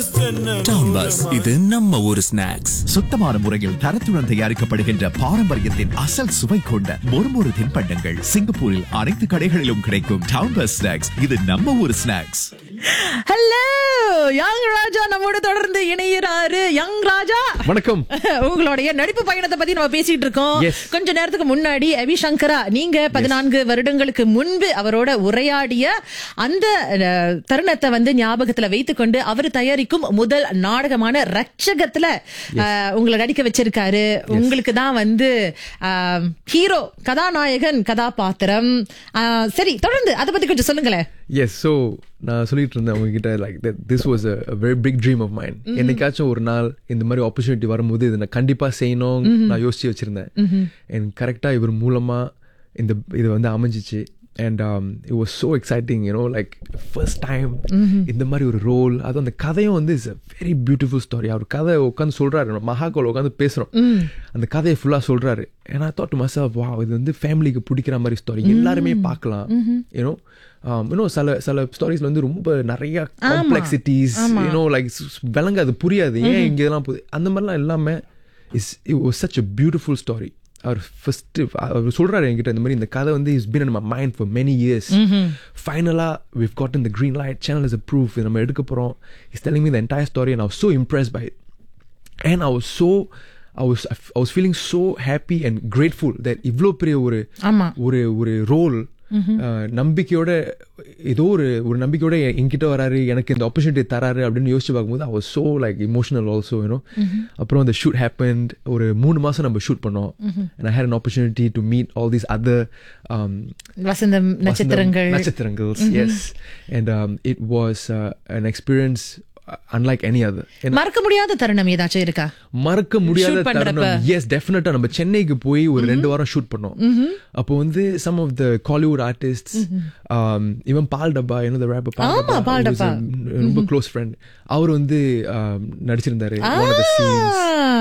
Town bus இது நம்ம ஊரு ஸ்நாக்ஸ் சுத்தமான முறையில் தரத்துடன் தயாரிக்கப்படுகின்ற பாரம்பரியத்தின் அசல் சுவை கொண்ட மொறுமொறு தின்பண்டங்கள் சிங்கப்பூரில் அனைத்து கடைகளிலும் கிடைக்கும் டவுன் பஸ் ஸ்நாக்ஸ் இது நம்ம ஊர் ஸ்நாக்ஸ் ஹலோ யங் ராஜா நம்மோட தொடர்ந்து இணையறாரு யங் ராஜா வணக்கம் உங்களுடைய நடிப்பு பயணத்தை பத்தி நம்ம பேசிட்டு இருக்கோம் Yes. கொஞ்ச நேரத்துக்கு முன்னாடி அவி சங்கரா நீங்க பதினான்கு வருடங்களுக்கு முன்பு அவரோட உரையாடிய அந்த அஹ், தருணத்தை வந்து ஞாபகத்துல வைத்துக்கொண்டு அவர் தயாரிக்கும் முதல் நாடகமான ரட்சகத்துல அஹ், உங்களை நடிக்க வச்சிருக்காரு உங்களுக்கு தான் வந்து ஹீரோ கதாநாயகன் கதாபாத்திரம் அஹ், சரி தொடர்ந்து அதை பத்தி கொஞ்சம் சொல்லுங்களேன் எஸ் ஸோ நான் சொல்லிட்டு இருந்தேன் உங்ககிட்ட like this was a very big dream of mind என்னைக்காச்சும் ஒரு நாள் இந்த மாதிரி ஆப்பர்ச்சுனிட்டி வரும்போது இதை நான் கண்டிப்பாக செய்யணும் நான் யோசிச்சு வச்சிருந்தேன் அண்ட் கரெக்டாக இவர் மூலமாக இந்த இது வந்து அமைஞ்சிச்சு and it was so exciting you know like first time இந்த மாதிரி ஒரு ரோல் அதுவும் அந்த கதையும் வந்து is a very beautiful story அவர் கதை உட்காந்து சொல்கிறாரு மகாகோல் உட்காந்து பேசுகிறோம் அந்த கதையை ஃபுல்லாக சொல்கிறாரு ஏன்னா தாட் myself வா இது வந்து ஃபேமிலிக்கு பிடிக்கிற மாதிரி ஸ்டோரி எல்லாருமே பார்க்கலாம் யூனோ இன்னும் சில சில ஸ்டோரிஸ்ல வந்து ரொம்ப நிறைய காம்ப்ளெக்சிட்டிஸ் யூனோ லைக் விளங்க அது புரியாது ஏன் இங்க இதெல்லாம் புது அந்த மாதிரிலாம் எல்லாமே is it was such a beautiful story அவர் ஃபர்ஸ்ட் அவர் சொல்றாரு என்கிட்ட இந்த மாதிரி இந்த கதை வந்து is been in my mind for many years ஃபைனலாக we've got in the green light channel is a proof நம்ம எடுக்க போகிறோம் is telling me the entire story and I was so impressed by it and I was so I was I was feeling so happy and grateful that இவ்வளோ பெரிய ஒரு ஆமா ஒரு ஒரு role நம்பிக்கையோட ஏதோ ஒரு ஒரு நம்பிக்கையோட எ- என்கிட்ட வராரு எனக்கு இந்த ஆப்பர்ச்சுனிட்டி தராரு அப்படின்னு யோசிச்சு பார்க்கும்போது I was so like emotional also you know அப்புறம் அந்த ஷூட் happened ஒரு மூணு மாசம் நம்ம ஷூட் பண்ணோம் and I had an opportunity to meet all these other um, வசந்தம் நட்சத்திரங்கள் நட்சத்திரங்கள் yes and um, it was uh, an experience uh, unlike any other ஏன்னா மறக்க முடியாத தருணம் ஏதாச்சும் இருக்கா மறக்க முடியாத Shoot பண்றப்ப. தருணம் எஸ் டெஃபினட்டா நம்ம சென்னைக்கு போய் ஒரு ரெண்டு வாரம் ஷூட் பண்ணோம் அப்போ வந்து some of the Kollywood artist இவன் பால் டப்பா என்ன ரேப்பர் பால் ஆமா, டப்பா பால் who was a டப்பா. ரொம்ப க்ளோஸ் ஃப்ரெண்ட் அவர் வந்து um, நடிச்சிருந்தாரு one of the scenes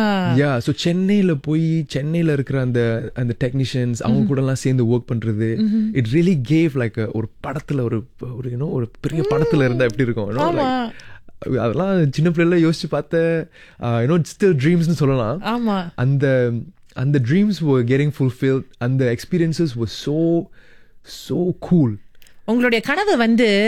yeah so சென்னையில போய் சென்னையில இருக்கிற அந்த அந்த டெக்னீஷியன்ஸ் அவங்க கூட எல்லாம் சேர்ந்து ஒர்க் பண்றது இட் ரியலி கேவ் லைக் ஒரு படத்துல ஒரு ஒரு யூனோ ஒரு பெரிய படத்துல இருந்தா எப்படி இருக்கும் you know, like, அதெல்லாம் சின்ன பிள்ளைல யோசிச்சு பார்த்த யூனோ ஸ்டில் ட்ரீம்ஸ்னு சொல்லலாம் ஆமா அந்த அந்த ட்ரீம்ஸ் were getting fulfilled அந்த experiences were so so cool உங்களுடைய கனவு வந்து